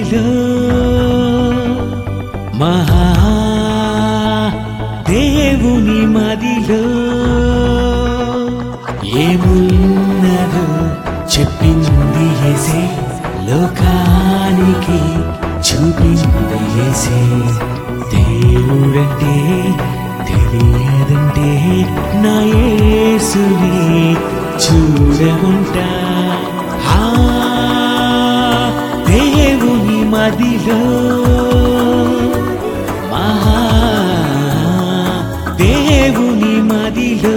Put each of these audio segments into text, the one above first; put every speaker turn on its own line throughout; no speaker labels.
మదిలో మహా దేవుని మదిలో ఏమున్నదో చెప్పింది ఏసే లోకానికి చూపింది ఏసే దేవుడంటే తెలియదంటే నా యేసుని చూడమంటా ఆ దేవుని మదిలో మహా దేవుని మదిలో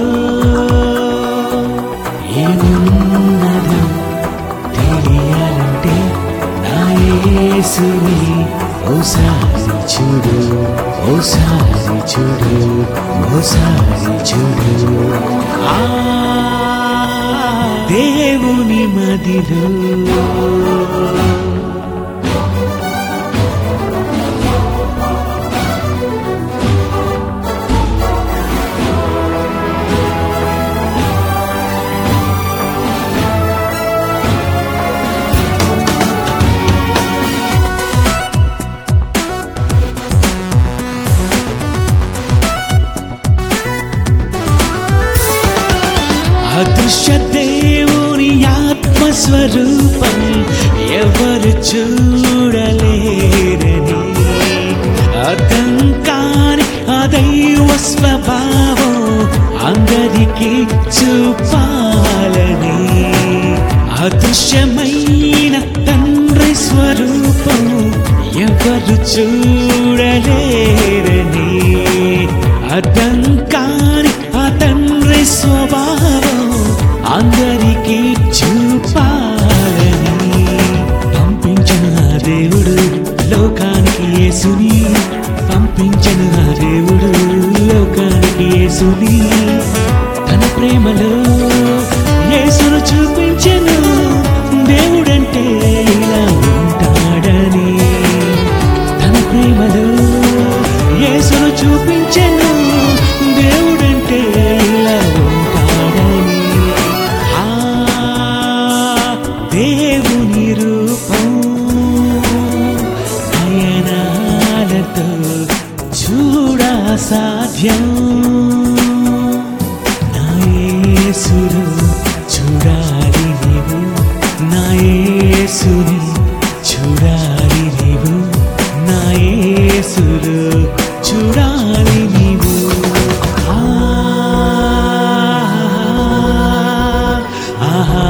ఏమున్నదో తెలియాలంటే నా యేసుని ఓసారి చూడు ఓసారి చూడు ఓసారి చూడు ఆ దేవుని మదిలో అదృశ్య దేవుని ఆత్మస్వరూపం ఎవరు చూడలేరని అదంకాని అదైవ స్వభావం అందరికీ చూపాలని అదృశ్యమైన తండ్రి స్వరూపం ఎవరు చూడలేరని అదంకాని ఆ తండ్రి స్వభావం అందరికీ చూపాలని పంపించిన ఆ దేవుడు లోకానికి యేసుని పంపించిన ఆ దేవుడు లోకానికి యేసుని తన ప్రేమలో యేసును చూపించెను దేవుడంటే ఇలా ఉంటాడని తన ప్రేమలో యేసును చూపించెను దేవుడంటే ఇలా ఉంటాడని ఆ దేవుని రూపం నయనాలతో చూడ సాధ్యం నా యేసును చూడాలి నీవు నా యేసుని చూడాలి నీవు నా యేసును చూడాలి నీవు ఆ ఆహా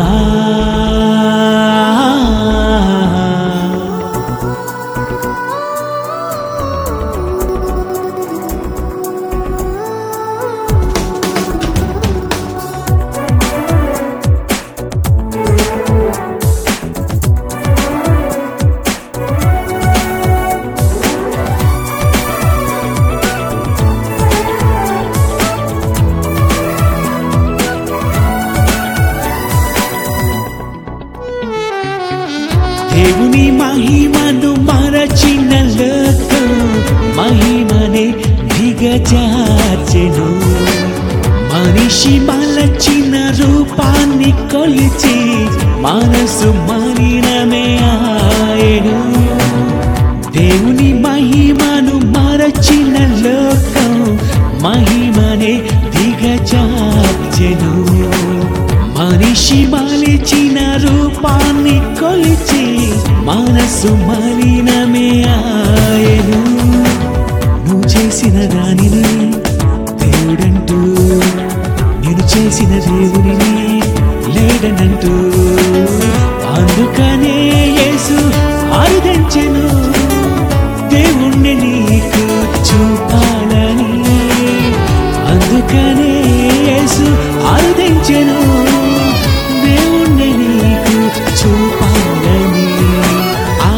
దేవుని మహిమను మరచిన లోకం మహిమనే దిగజార్చెను మనిషి మలచిన రూపాన్ని కొలిచి మనసు మలినమే ఆయను దేవుని మహిమను మరచిన లోకం మహిమనే దిగజార్చెను మనిషి మలిచిన రూపాన్ని కొలిచి మనసు మలినమే ఆయను నువ్వు చేసిన దానిని దేవుడంటూ నేను చేసిన దేవునిని లేడనంటూ అందుకనే యేసు ఆయుధించెను దేవుణ్ణి నీకు చూపాలని అందుకనే యేసు ఆయుధించెను దేవుణ్ణి నీకు చూపాలని ఆ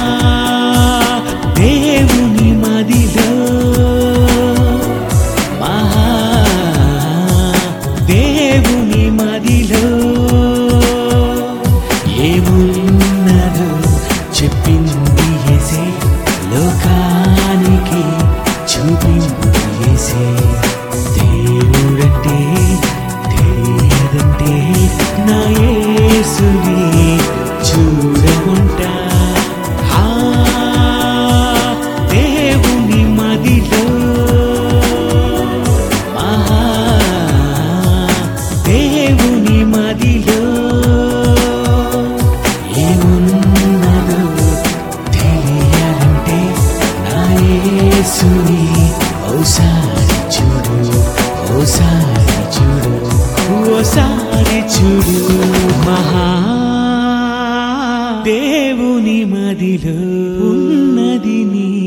దేవుని మదిలో మహా దేవుని మదిలో ఏమున్నదో చెప్పింది ఏసే లోకానికి చూపింది ఏసే దేవుడంటే తెలియదంటే నా యేసుని చూడమంటా ఆ చూడు ఓసారి చూడు మహా దేవుని మదిలో ఉన్నది నీ